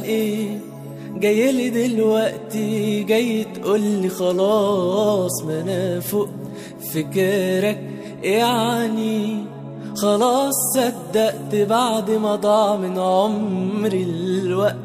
ايه جايلي دلوقتي جاي تقولي خلاص ما انا فوق فكرك يعني خلاص صدقت بعد ما ضاع من عمري الوقت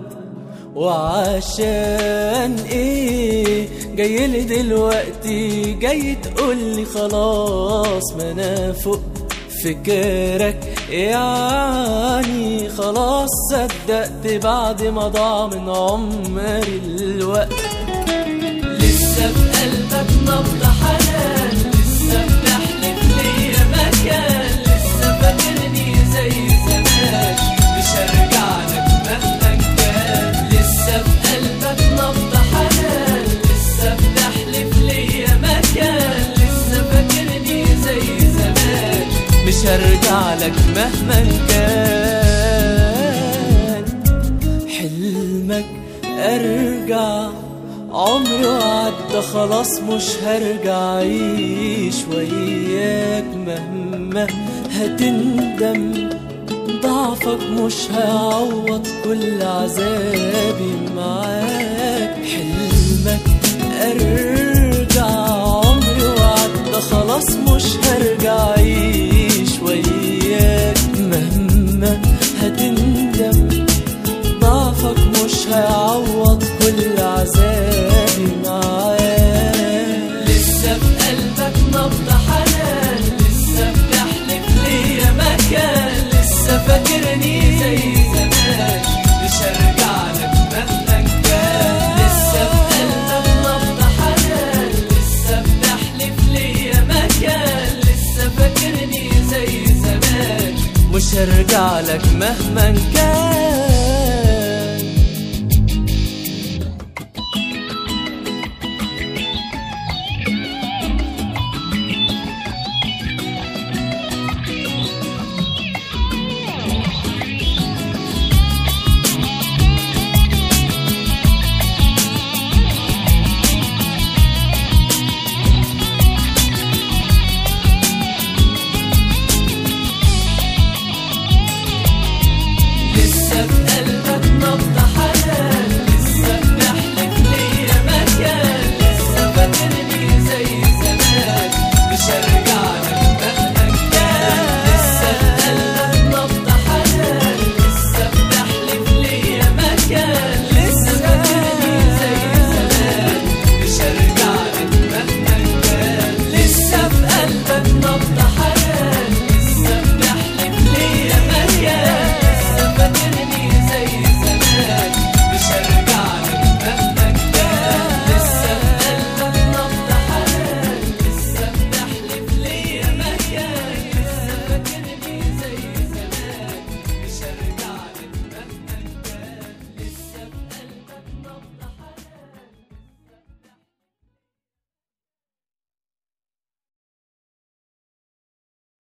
وعشان ايه جايلي دلوقتي جاي تقولي خلاص ما انا فوق فكرك يعني خلاص صدقت بعد ما ضاع من عمري الوقت لسه في قلبك نبض حنان لسه بتحلف ليا مكان لسه فاكرني زي زمان مش هرجع لك مهما كان لسه في قلبك نبض حنان لسه بتحلف ليا مكان لسه فاكرني زي زمان مش هرجع لك مهما كان حلمك ارجع عمري وعدى خلاص مش هرجع اعيش وياك مهما هتندم ضعفك مش هيعوض كل عذابي معاك حلمك ارجع عمري وعدى خلاص مش هرجع اعيش وياك مهما هتندم ضعفك مش هيعوض كل عذابي معاك لسه في قلبك نبض حنان لسه بتحلف ليا مكان لسه فاكرني زي زمان مش هرجع لك مهما كان لسه في قلبك نبض حنان لسه بتحلف ليا مكان لسه فاكرني زي زمان مش هرجع لك مهما كان